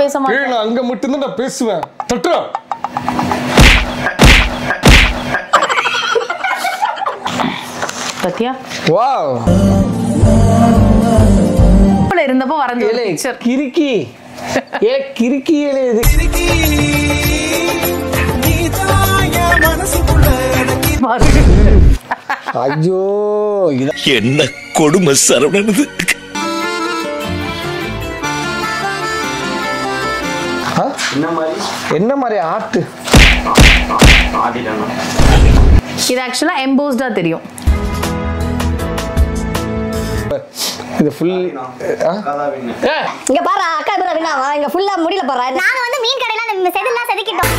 பேச மாட்டேன் கீழே அங்க மட்டும்தான் நான் பேசுவேன் தட்டுறா பத்தியா வாவ் இப்பல இருந்தப்போ வரைஞ்ச ஒரு ஏலே பிக்சர் கிறுக்கி ஏ கிறுக்கி ஏலே இது ஐயோ இத என்ன கொடுமை சரவணனது ஆ? என்ன மாதிரி ஆட்டு இது ஆக்சுவலா எம்போஸ்டா தெரியும் இது ஃபுல் இங்க பாரு அக்கா பேர் அப்படின்னா இங்க ஃபுல்லா முடியல பாரு நாங்க வந்து மீன் கடையில அந்த செதில்லாம் செதுக்கிட்டோம்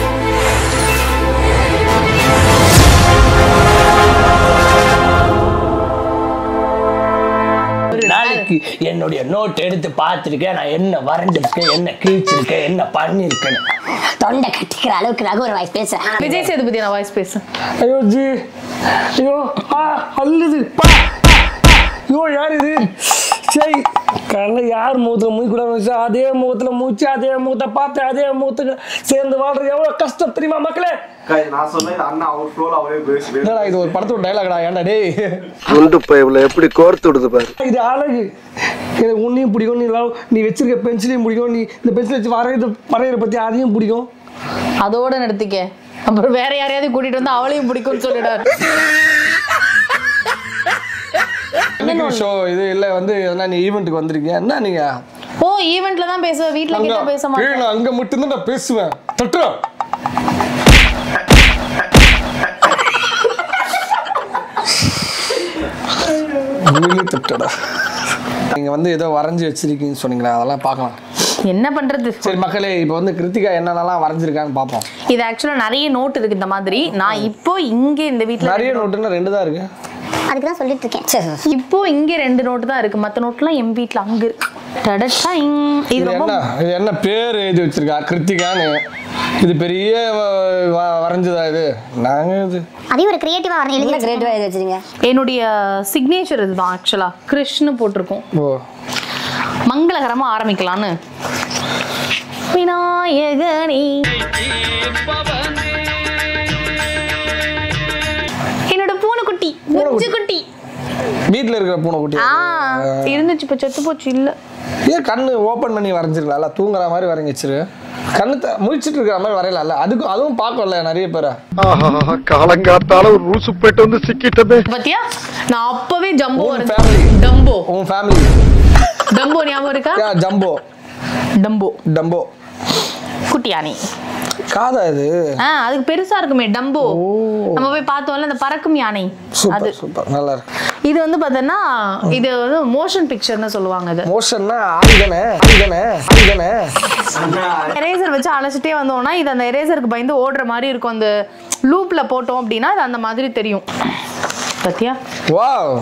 நாளைக்கு என்னுடைய நோட் எடுத்து பார்த்துருக்கேன் நான் என்ன வரைஞ்சிருக்கேன் என்ன கிழிச்சிருக்கேன் என்ன பண்ணியிருக்கேன்னு தொண்டை கட்டிக்கிற அளவுக்கு ரகுவர் வாய்ஸ் பேசுறேன் விஜய் சேதுபதி நான் வாய்ஸ் பேசு ஐயோ ஜி ஐயோ ஆ அல்லுது பா பா, பா. ஐயோ யார் இது சரி கல்ல யார் முகத்துல மூச்சு கூட வச்சு அதே முகத்துல மூச்சு அதே முகத்தை பார்த்து அதே முகத்துக்கு சேர்ந்து வாழ்றது எவ்வளவு கஷ்டம் தெரியுமா மக்களே நான் சொன்னேன் அண்ணா அவர் ஃப்ளோல அவரே பேசி என்னடா இது ஒரு படத்தோட டைலாக்டா ஏன்டா டேய் குண்டு பைப்ல எப்படி கோர்த்து விடுது பாரு இது அழகு எனக்கு உன்னையும் பிடிக்கும் நீ love- நீ வச்சிருக்க பென்சிலையும் பிடிக்கும் நீ இந்த பென்சில் வச்சு வரைகிறது வரைகிற பத்தி அதையும் பிடிக்கும் அதோட நிறுத்திக்க அப்புறம் வேற யாரையாவது கூட்டிட்டு வந்து அவளையும் பிடிக்கும்னு சொல்லிடாரு ஷோ இது இல்ல வந்து எதனா நீ ஈவெண்ட்டுக்கு வந்திருக்கீங்க என்ன நீங்க ஓ ஈவெண்ட்ல தான் பேசுவ வீட்ல அங்க கிட்ட பேச மாட்டேன் கீழே அங்க மட்டும்தான் நான் பேசுவேன் தட்டுறா உண்மையிலேயே தட்டுடா நீங்க வந்து ஏதோ வரைஞ்சி வச்சிருக்கீங்கன்னு சொன்னீங்களா அதெல்லாம் பார்க்கலாம் என்ன பண்றது சரி மக்களே இப்போ வந்து கிருத்திகா என்னென்னலாம் வரைஞ்சிருக்கான்னு பார்ப்போம் இது ஆக்சுவலா நிறைய நோட் இருக்கு இந்த மாதிரி நான் இப்போ இங்க இந்த வீட்ல நிறைய நோட்டுன்னா ரெண்டு தான் இருக்கு அதுக்கு தான் சொல்லிட்டு இருக்கேன் இப்போ இங்க ரெண்டு நோட்டு தான் இருக்கு மத்த நோட்லாம் என் வீட்ல அங்க இருக்கு டடடைங். இது இது ரொம்ப என்ன இது என்ன பேர் எழுதி வச்சிருக்கா கிருத்திகான்னு இது பெரிய வ- வ- வரைஞ்சதா இது நாங்க இது அதையும் ஒரு கிரியேட்டிவா வரணும் எழுதி கிரியேட்டிவா எழுதி வச்சிருங்க என்னுடைய சிக்னேச்சர் இதுதான் ஆக்சுவலா கிருஷ்ணு போட்டிருக்கோம் ஓ மங்களகரமா ஆரம்பிக்கலான்னு விநாயகனே என்னோட பூனைக்குட்டி முச்சு குட்டி வீட்டில் இருக்கிற பூனைக்குட்டி ஆ இருந்துச்சு இப்ப செத்து போச்சு இல்ல ஏன் கண்ணு ஓப்பன் பண்ணி வரைஞ்சிருக்கலாம்ல தூங்குற மாதிரி வரைஞ்சி வச்சிரு கண்ணு த- முழிச்சிட்டு இருக்கிற மாதிரி வரையலாம்ல அதுக்கும் அதுவும் பார்க்கல நிறைய பேரை காலங்காத்தால ஒரு ரூசு போயிட்டு வந்து சிக்கிட்டதே பாத்தியா நான் அப்பவே ஜம்போ உன் வரைஞ்சேன். family. டம்போ உன் ஃபேமிலி டம்போ ஞாபகம் இருக்கா ஜம்போ டம்போ டம்போ குட்டி யானை காதா இது ஆ அதுக்கு பெருசா இருக்குமே டம்போ நம்ம போய் பார்த்தோம்ல அந்த பறக்கும் யானை அது சூப்பர் சூப்பர் நல்லா இருக்கு இது வந்து பார்த்தோன்னா இது வந்து மோஷன் பிக்சர்னு சொல்லுவாங்க இது மோஷன்னா ஆயுதனே ஆயுதனே ஆயுதனே எரேசர் வச்சு அழைச்சிட்டே வந்தோம்னா இது அந்த எரேசருக்கு பயந்து ஓடுற மாதிரி இருக்கும் அந்த லூப்ல போட்டோம் அப்படின்னா இது அந்த மாதிரி தெரியும் பத்தியா வாவ்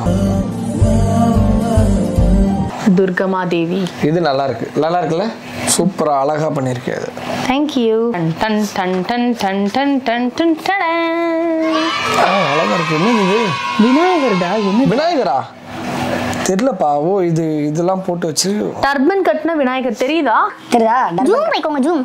துர்கமா தேவி இது நல்லா இருக்கு நல்லா இருக்குல்ல சூப்பரா அழகா பண்ணிருக்கேன் இது தேங்க்யூ டன் டன் டன் டன் டன் டன் டன் டன் ஆ, அழகா இருக்கு என்ன இது விநாயகர்டா என்ன விநாயகரா தெரியலப்பா ஓ இது இதெல்லாம் போட்டு வச்சு டர்பன் கட்டின விநாயகர் தெரியுதா தெரியுதா ஜூம் வைக்கோங்க ஜூம்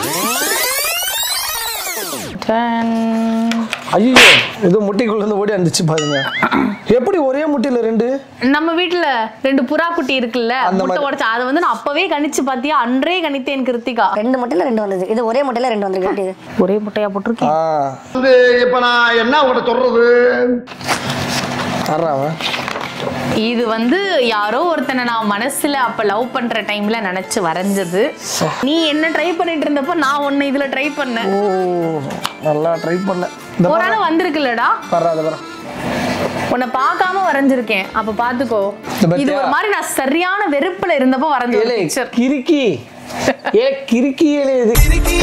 டன். ஐயோ ஏதோ முட்டைக்குள்ள இருந்து ஓடி வந்துச்சு பாருங்க எப்படி ஒரே முட்டையில ரெண்டு நம்ம வீட்ல ரெண்டு புறா குட்டி இருக்குல்ல அந்த முட்டை மாதிரி. உடைச்சு அதை வந்து நான் அப்பவே கணிச்சு பாத்தியா அன்றே கணித்தேன் கிருத்திகா ரெண்டு முட்டையில ரெண்டு வந்தது இது ஒரே முட்டையில ரெண்டு வந்திருக்கு இது ஒரே முட்டையா போட்டிருக்கேன் ஆ வந்து இப்ப நான் என்ன உங்கள்ட்ட சொல்றது தர்றான் அவன் இது வந்து யாரோ ஒருத்தனை நான் மனசுல அப்ப லவ் பண்ற டைம்ல நினைச்சு வரைஞ்சது நீ என்ன ட்ரை பண்ணிட்டு இருந்தப்போ நான் உன்னை இதுல ட்ரை பண்ணேன் ஓ நல்லா ட்ரை பண்ண இந்த ஒரு ஆள் வந்திருக்குல்லடா வர்றாத வர உன்னை பார்க்காம வரைஞ்சிருக்கேன் அப்ப பாத்துக்கோ இந்த பாத்தியா? இது ஒரு மாதிரி நான் சரியான வெறுப்புல இருந்தப்போ வரைஞ்ச ஒரு ஏலே பிக்சர் கிறுக்கி ஏ கிறுக்கி ஏலே இது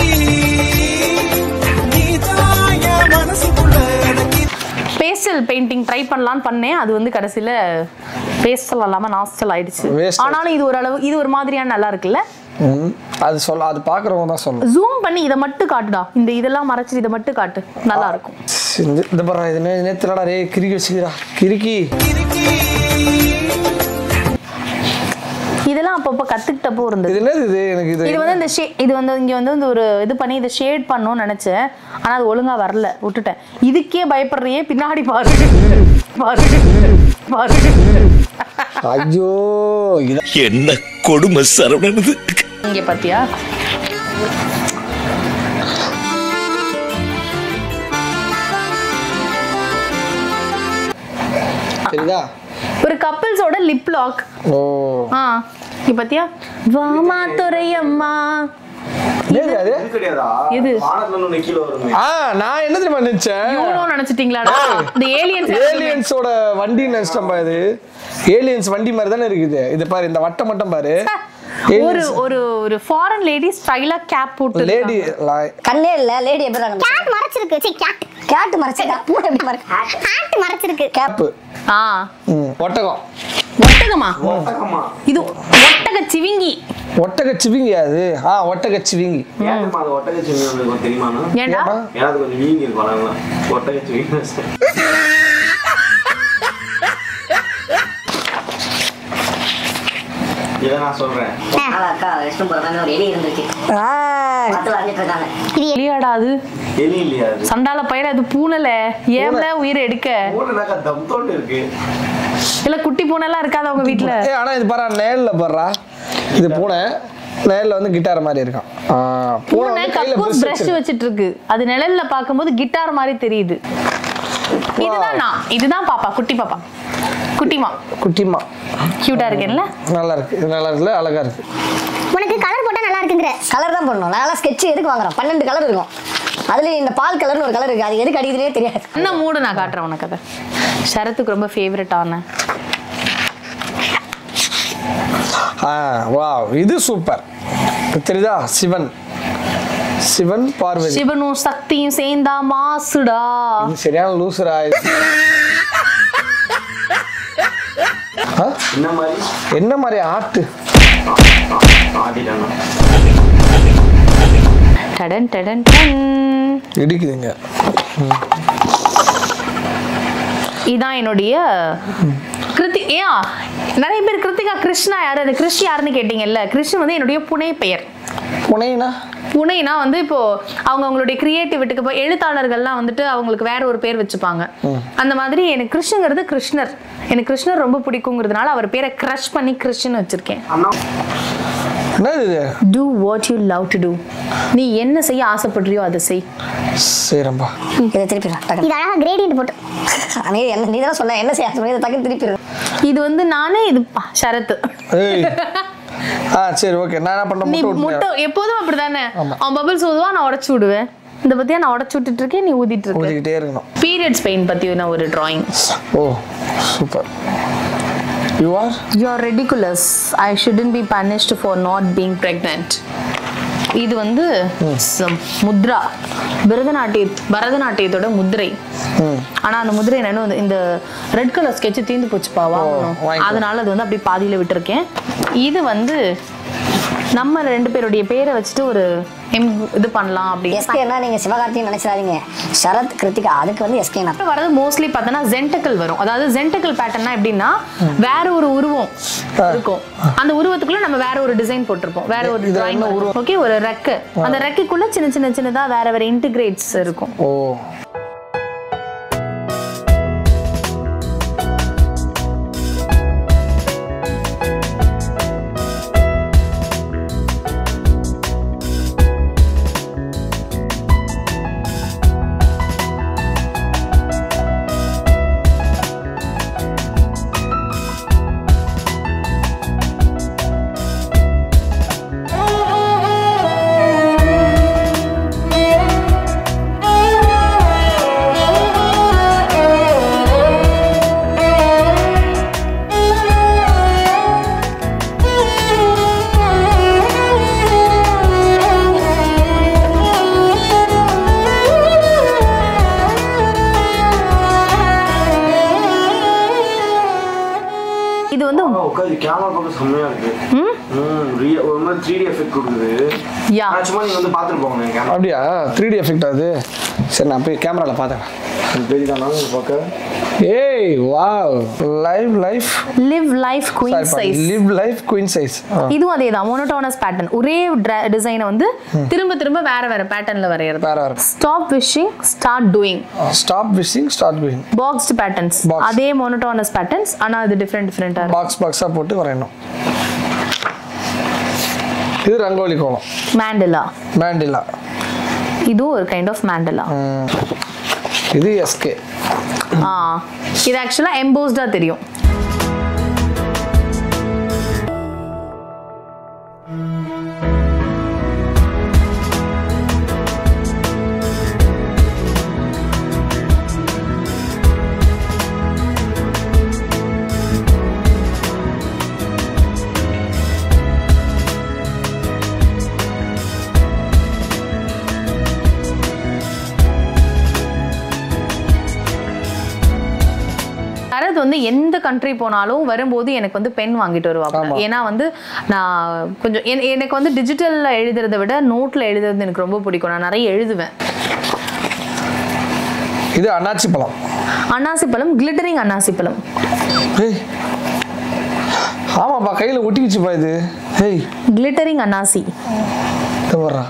பேஸ்டல் பெயிண்டிங் ட்ரை பண்ணலாம்னு பண்ணேன் அது வந்து கடைசியில பேஸ்டல் இல்லாம நாஸ்டல் ஆயிடுச்சு Wastel. ஆனாலும் இது ஒரு அளவு இது ஒரு மாதிரியான நல்லா இருக்குல்ல ம், அது சொல்ல அது பாக்குறவங்க தான் சொல்லணும் ஜூம் பண்ணி இதை மட்டும் காட்டுடா இந்த இதெல்லாம் மறைச்சு இதை மட்டும் காட்டு நல்லா இருக்கும் இந்த- இந்த பாரு இது நே நேத்துலடா ரே கிறுக்கி வச்சுக்கிறா கிறுக்கி இதெல்லாம் அப்பப்போ கத்துக்கிட்டப்போ இருந்தது இது என்னது இது எனக்கு இது இது வந்து இந்த ஷே இது வந்து இங்க வந்து இந்த ஒரு இது பண்ணி இதை ஷேட் பண்ணணும்னு நினைச்சேன் ஆனா அது ஒழுங்கா வரல விட்டுட்டேன் இதுக்கே பயப்படுறியே பின்னாடி பாரு பாரு பாரு ஐயோ இது என்ன கொடுமை சரவணனது இங்க பாத்தியா தெரியுதா ஒரு கப்பிள்ஸோட லிப் லாக் ஓ ஆ இங்க பாத்தியா வாமா துரையம்மா என்னது அது இது கிடையாதா எது? வானத்துல ஒண்ணு கீழே வருமே ஆ நான் என்ன தெரியுமா நினைச்சேன் இவ்வளோ நினைச்சிட்டீங்களாடா இந்த ஏலியன்ஸ் ஏலியன்ஸோட வண்டி நினைச்சிட்டேன் பாரு ஏலியன்ஸ் வண்டி மாதிரி தானே இருக்குது இது பாரு இந்த வட்டம் மட்டும் பாரு ஒரு ஒரு ஒரு ஃபாரின் லேடி ஸ்டைலா கேப் போட்டு லேடி கண்ணே இல்ல லேடி எப்படி இருக்காங்க கேட் மறைச்சிருக்கு சி கேட் கேட் மறைச்சிருக்கா பூனை எப்படி மறை கேட் மறைச்சிருக்கு கேப்பு ஆ ஒட்டகம் ஒட்டகமா ஒட்டகமா இது ஒட்டக சிவிங்கி ஒட்டக சிவிங்கி அது ஆ ஒட்டக சிவிங்கி ஏன்மா அது ஒட்டகச்சி மீன் உங்களுக்கு தெரியுமாண்ணா ஏண்டா ஏன்னா அது கொஞ்சம் வீங்கி இருக்கும் அதனால ஒட்டகச்சி மீன் இதை நான் சொல்றேன் அக்கா ரெஸ்ட் போறாங்க ஒரு எலி இருந்துச்சு பத்து வரைஞ்சிட்டு இருக்காங்க இல்லையாடா அது எலி இல்லையா அது சண்டால பயிர அது பூனல ஏம்ல உயிரை எடுக்க மூணுனாக்கா தம் தோண்டு இருக்கு இல்ல குட்டி பூனைலாம் இருக்காது அவங்க வீட்ல ஏ ஆனா இது பாரு நேர்ல பாடுறா இது பூனை நேர்ல வந்து கிட்டார் மாதிரி இருக்கான் ஆ, பூனை பூனை வந்து கையில கக்கூஸ் பிரஷ் பிரஷ் வச்சிட்டு இருக்கு அது நிழல்ல பாக்கும்போது கிட்டார் மாதிரி தெரியுது இதுதான் நான் இதுதான் பாப்பா குட்டி பாப்பா குட்டிமா குட்டிமா கியூட்டா இருக்கேன்ல நல்லா இருக்கு இது நல்லா இருக்குல்ல அழகா இருக்கு உனக்கு கலர் போட்டா நல்லா இருக்குங்கிற கலர் தான் போடணும் நான் ஸ்கெட்ச் எதுக்கு வாங்குறேன் பன்னெண்டு கலர் இருக்கும் அதுல இந்த பால் கலர்னு ஒரு கலர் இருக்கு அது எதுக்கு அடிக்குதுனே தெரியாது என்ன மூடு நான் காட்டுறேன் உனக்கு அதை சரத்துக்கு ரொம்ப ஃபேவரட் ஆன ஆ வா இது சூப்பர் தெரியுதா சிவன் சிவன் பார்வதி சிவனும் சக்தியும் சேர்ந்தா மாசுடா இது சரியான லூசுரா இது. ஆ? என்ன மாதிரி என்ன மாதிரி ஆட்டு ஆடிட்டாங்க டடன் டடன் டன் இடிக்குதுங்க இதான் என்னுடைய கிருத்தி ஏன் நிறைய பேர் கிருத்திகா கிருஷ்ணா யாரு அது கிருஷ் யாருன்னு கேட்டீங்கல்ல கிருஷ் வந்து என்னுடைய புனை பெயர் புனைனா புனைனா வந்து இப்போ அவங்க அவங்களுடைய கிரியேட்டிவிட்டிக்கு இப்போ எழுத்தாளர்கள்லாம் வந்துட்டு அவங்களுக்கு வேற ஒரு பேர் வச்சுப்பாங்க அந்த மாதிரி எனக்கு கிருஷ்ணங்கிறது கிருஷ்ணர் எனக்கு கிருஷ்ணர் ரொம்ப பிடிக்குங்கிறதுனால அவர் பேரை க்ரஷ் பண்ணி கிருஷ்ணன் வச்சிருக்கேன் அண்ணா என்னது இது do what you love to do நீ என்ன செய்ய ஆசைப்படுறியோ அதை செய் சரிம்பா இதை திருப்பி இது அழகா கிரேடியன்ட் போட்டு நீ என்ன நீ தான் சொன்ன என்ன செய்ய இதை டக்குன்னு திருப்பி இது வந்து நானே இது பா, சரத்து ஏய் ஆ சரி ஓகே நான் என்ன பண்ண நீ முட்டை முட்டை விட்டுறேன் எப்போதும் அப்படிதானே அவன் பபிள்ஸ் ஊதுவான் நான் உடச்சு விடுவேன் இந்த பத்தியா நான் உடச்சு விட்டுட்டு இருக்கேன் நீ ஊதிட்டு இருக்க ஊதிக்கிட்டே இருக்கணும் பீரியட்ஸ் பெயின் பத்தி நான் ஒரு drawing oh super you are you are ridiculous I shouldn't be punished for not being pregnant இது வந்து ச- முத்ரா பரதநாட்டிய பரதநாட்டியத்தோட முத்திரை ஆனா அந்த முதிரை என்னன்னு வந்து இந்த ரெட் கலர் ஸ்கெட்ச் தீந்து போச்சுப்பா வாங்கணும் வாங்கிக்கோ. அதனால அது வந்து அப்படியே பாதியில விட்டுருக்கேன் இது வந்து நம்ம ரெண்டு பேருடைய பேரை வச்சுட்டு ஒரு எம் இது பண்ணலாம் அப்படின்னு எஸ்கேனா நீங்க சிவகார்த்தியும் நினைச்சிடாதீங்க சரத் கிருத்திகா அதுக்கு வந்து எஸ்கேனா இப்ப வரது மோஸ்ட்லி பார்த்தோன்னா ஜென்டக்கல் வரும் அதாவது ஜென்டக்கல் பேட்டர்னா எப்படின்னா வேற ஒரு உருவம் இருக்கும் அந்த உருவத்துக்குள்ள நம்ம வேற ஒரு டிசைன் போட்டிருப்போம் வேற ஒரு இது டிராயிங் என்ன உருவம்? ஓகே ஒரு ரெக்கு அந்த ரெக்கைக்குள்ள சின்ன சின்ன சின்னதா வேற வேற இன்டிகிரேட்ஸ் இருக்கும் ஓ இது வந்து உட்காந்து கேமரா பார்க்க செம்மையா இருக்கு ம் ரிய- ஒரு மாதிரி த்ரீ டி எஃபெக்ட் கொடுக்குது யா ஆனா சும்மா நீங்க வந்து பார்த்துட்டு போங்க கேமரா அப்படியா த்ரீ டி எஃபெக்ட் அது சரி நான் போய் கேமராவில் பார்த்தேன் தெரியுதாண்ணா உங்களுக்கு பார்க்க ஏய் wow live life live life queen size live life queen size இதுவும் அதே தான் மோனோட்டோனஸ் பேட்டர்ன் ஒரே டிசைனை வந்து திரும்ப திரும்ப வேற வேற பேட்டர்ன்ல வரையறது வேற வேற stop wishing start doing stop wishing start going boxed patterns Box. அதே மோனோட்டோனஸ் பேட்டர்ன்ஸ் ஆனா அது டிஃப்ரெண்ட் டிஃப்ரெண்டா இருக்கும் பாக்ஸ் பாக்ஸாக போட்டு வரையணும் இது ரங்கோலி கோலம் மேண்டலா மேண்டிலா இதுவும் ஒரு கைண்ட் ஆஃப் மேண்டலா இது எஸ்கே ஆ இது ஆக்சுவலா எம்போஸ்டா தெரியும் சரத் வந்து எந்த கண்ட்ரி போனாலும் வரும்போது எனக்கு வந்து பென் வாங்கிட்டு வருவாங்க ஏன்னா வந்து நான் கொஞ்சம் என- எனக்கு வந்து டிஜிட்டல்ல எழுதுறதை விட நோட்ல எழுதுறது எனக்கு ரொம்ப பிடிக்கும் நான் நிறைய எழுதுவேன் இது அன்னாச்சி பழம் அன்னாசி பழம் கிளிட்டரிங் அன்னாசி பழம் ஏய் ஆமாப்பா கையில் ஒட்டிக்கிச்சுப்பா இது ஏய் கிளிட்டரிங் அன்னாசி இது வர்றா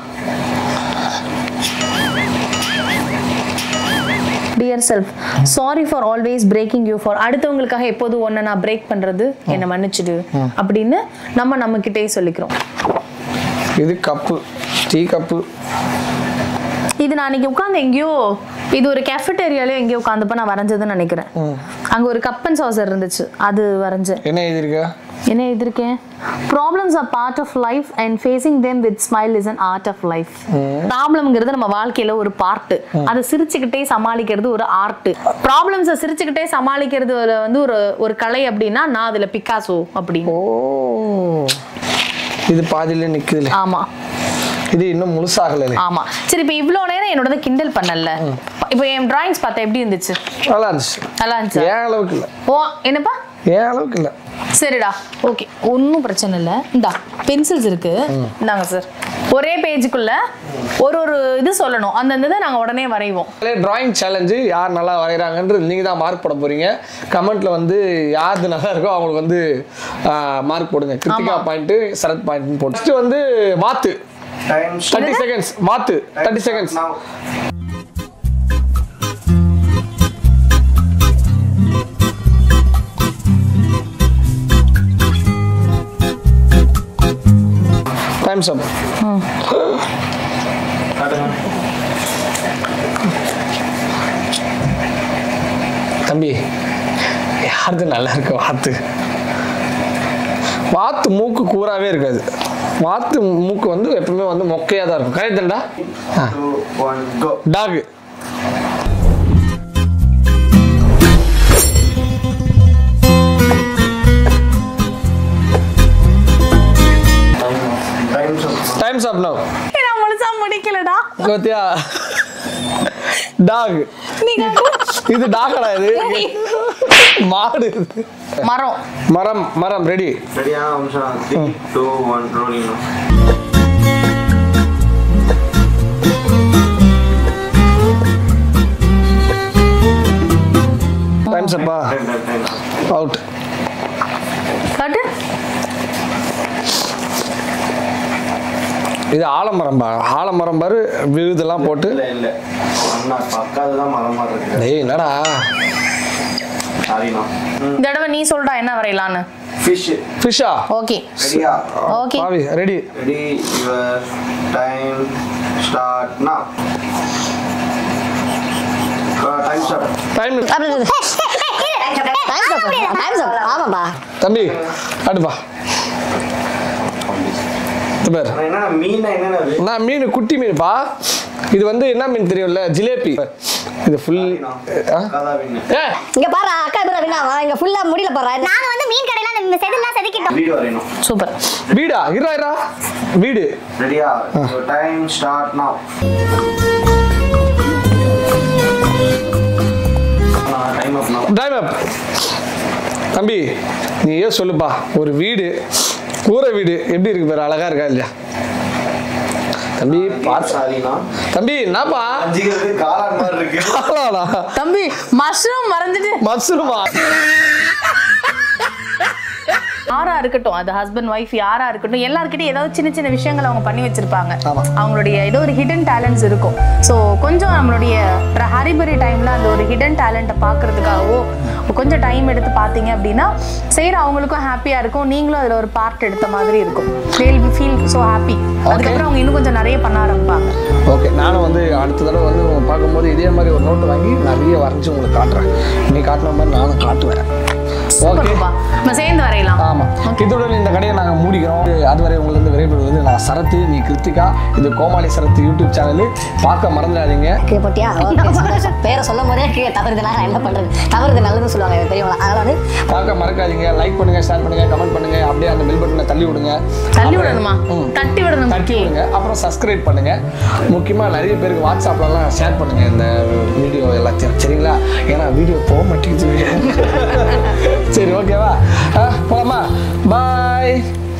dear self sorry for always breaking you for அடுத்தவங்களுக்காக எப்போது ஒன்றை நான் பிரேக் பண்றது என்னை மன்னிச்சிடு அப்படின்னு நம்ம நம்ம கிட்டே சொல்லிக்கிறோம் இது கப்பு டீ கப்பு இது நான் அன்னைக்கு உட்காந்து எங்கேயோ இது ஒரு கேஃபட்டேரியாலே எங்கேயோ உட்காந்துப்ப நான் வரைஞ்சதுன்னு நினைக்கிறேன் அங்க ஒரு கப் அண்ட் சாசர் இருந்துச்சு அது வரைஞ்சேன் என்ன எழுதியிருக்க என்ன எழுதிருக்கேன் problems are part of life and facing them with smile is an art of life ப்ராப்ளம்ங்கிறது நம்ம வாழ்க்கையில ஒரு பார்ட்டு அதை சிரிச்சுக்கிட்டே சமாளிக்கிறது ஒரு ஆர்ட் ப்ராப்ளம்ஸை சிரிச்சுக்கிட்டே சமாளிக்கிறது ஒரு- வந்து ஒரு ஒரு கலை அப்படின்னா நான் அதுல பிக்காசோ அப்படின்னு ஓ இது பாதியில நிக்குதுல ஆமா இது இன்னும் முழுசாகல ஆமா சரி இப்போ இவ்வளோ நேரம் என்னோட கிண்டல் பண்ணல இப்போ என் டிராயிங்ஸ் பார்த்தா எப்படி இருந்துச்சு நல்லா இருந்துச்சு நல்லா இருந்துச்சு ஏன் அளவுக்கு இல்லை ஓ என்னப்பா ஏன் அளவுக்கு இல்லை சரிடா ஓகே ஒன்றும் பிரச்சனை இல்லை இந்தா பென்சில்ஸ் இருக்கு இந்தாங்க சார் ஒரே பேஜுக்குள்ள ஒரு ஒரு இது சொல்லணும் அந்தந்த இதை நாங்கள் உடனே வரைவோம் டிராயிங் சேலஞ்சு யார் நல்லா வரைகிறாங்கன்றது நீங்கள் தான் மார்க் போட போறீங்க கமெண்ட்ல வந்து யாருது நல்லா இருக்கோ அவங்களுக்கு வந்து மார்க் போடுங்க கிருத்திகா பாயிண்ட் சரத் பாயிண்ட் போட்டு Next வந்து வாத்து Time தேர்ட்டி செகண்ட்ஸ் வாத்து thirty seconds now. Time's up தம்பி யாருது நல்லா இருக்கு வாத்து வாத்து மூக்கு கூறாவே இருக்காது வாத்து மூக்கு வந்து எப்பவுமே வந்து மொக்கையாக தான் இருக்கும் கரெக்ட் தான்டா Two, one, go. Dog Time's up. Time's up now நான் முழுசா முடிக்கலடா கோத்தியா டாக் நீங்க இது டாகடா இது மாடு இது. மரம் மரம் மரம் ready Ready? ah, Amsha. Three, two, one, rolling now. Time's அப்பா Time, time, time. அவுட் காட்டு இது ஆலமரம் பா ஆலமரம் பாரு விழுதெல்லாம் போட்டு இல்ல இல்ல அண்ணா பக்காதுதான் மரம் மாதிரி இருக்கு டேய் என்னடா சாரிண்ணா இந்த தடவை நீ சொல்டா என்ன வரையலான்னு ஃபிஷ் ஃபிஷ்ஷா ஓகே ரெடியா ஓகே பாவி ready ready your time start நா டைம் ஸ்டார்ட் டைம் ஆமாப்பா தம்பி அடுப்பா இது பாரு என்னன்னா மீன் என்னன்னா நான் மீன் குட்டி மீன்ப்பா இது வந்து என்ன மீன் தெரியும்ல ஜிலேபி இது ஃபுல் கதா மீன் ஏ இங்க பாரு அக்கா பேர் அப்படின்னா இங்க ஃபுல்லா முடியல பாரு நாங்க வந்து மீன் கடையில அந்த செதுலாம் செதுக்கிட்டோம் வீடியோ வரையணும் சூப்பர் வீடா இரா இரா வீடு ரெடியா your time start now time up now time அப் தம்பி நீ ஏன் சொல்லுப்பா ஒரு வீடு கூரை வீடு எப்படி இருக்கு பாரு அழகா இருக்கா இல்லையா தம்பி பார்த்து சாரிண்ணா தம்பி என்னப்பா அஞ்சுக்கிறது காளான் மாதிரி இருக்கு காளானா தம்பி மஷ்ரூம் மறந்துட்டு மஷ்ரூமா யாரா இருக்கட்டும் அது ஹஸ்பண்ட் ஒய்ஃப் யாரா இருக்கட்டும் எல்லார்கிட்டயும் ஏதாவது சின்ன சின்ன விஷயங்கள் அவங்க பண்ணி வச்சிருப்பாங்க ஆமா. அவங்களுடைய ஏதோ ஒரு ஹிடன் டேலண்ட்ஸ் இருக்கும் ஸோ கொஞ்சம் நம்மளுடைய ஹரிபரி டைம்ல அந்த ஒரு ஹிடன் டேலண்ட்டை பார்க்கறதுக்காகவோ கொஞ்சம் டைம் எடுத்து பார்த்தீங்க அப்படின்னா செய்யற அவங்களுக்கும் ஹாப்பியா இருக்கும் நீங்களும் அதுல ஒரு பார்ட் எடுத்த மாதிரி இருக்கும் ஃபீல் ஸோ ஹாப்பி அதுக்கப்புறம் அவங்க இன்னும் கொஞ்சம் நிறைய பண்ண ஆரம்பிப்பாங்க ஓகே நானும் வந்து அடுத்த தடவை வந்து உங்க பார்க்கும்போது இதே மாதிரி ஒரு நோட்டு வாங்கி நிறைய வரைஞ்சி உங்களுக்கு காட்டுறேன் நீ காட்டின மாதிரி நானும் காட்டுவேன் ஓகே சூப்பர்ப்பா நம்ம சேர்ந்து வரையலாம் ஆமா இத்துடன் இந்த கடையை நாங்கள் மூடிக்கிறோம் அதுவரை உங்களுக்கு விரைபடுவது நான் சரத்து நீ கிருத்திகா இது கோமாளி சரத்து யூடியூப் சேனல் பார்க்க மறந்துடாதீங்க கீழே போட்டியா ஓகே சந்தோஷம் பேரை சொல்லும் போதே கீழே தவறுதுனா நான் என்ன பண்றது தவறுது நல்லதுன்னு சொல்லுவாங்க பெரியவங்க அதனால வந்து பார்க்க மறக்காதீங்க லைக் பண்ணுங்க ஷேர் பண்ணுங்க கமெண்ட் பண்ணுங்க அப்படியே அந்த பெல் பட்டனை தள்ளி விடுங்க தள்ளி விடணுமா ம். தட்டி விடணும் தட்டி விடுங்க அப்புறம் சப்ஸ்கிரைப் பண்ணுங்க முக்கியமா நிறைய பேருக்கு வாட்ஸ்அப்லலாம் ஷேர் பண்ணுங்க இந்த வீடியோ எல்லாத்தையும் சரிங்களா ஏன்னா வீடியோ போக மாட்டேங்குது சரி ஓகேவா போலாமா பாய்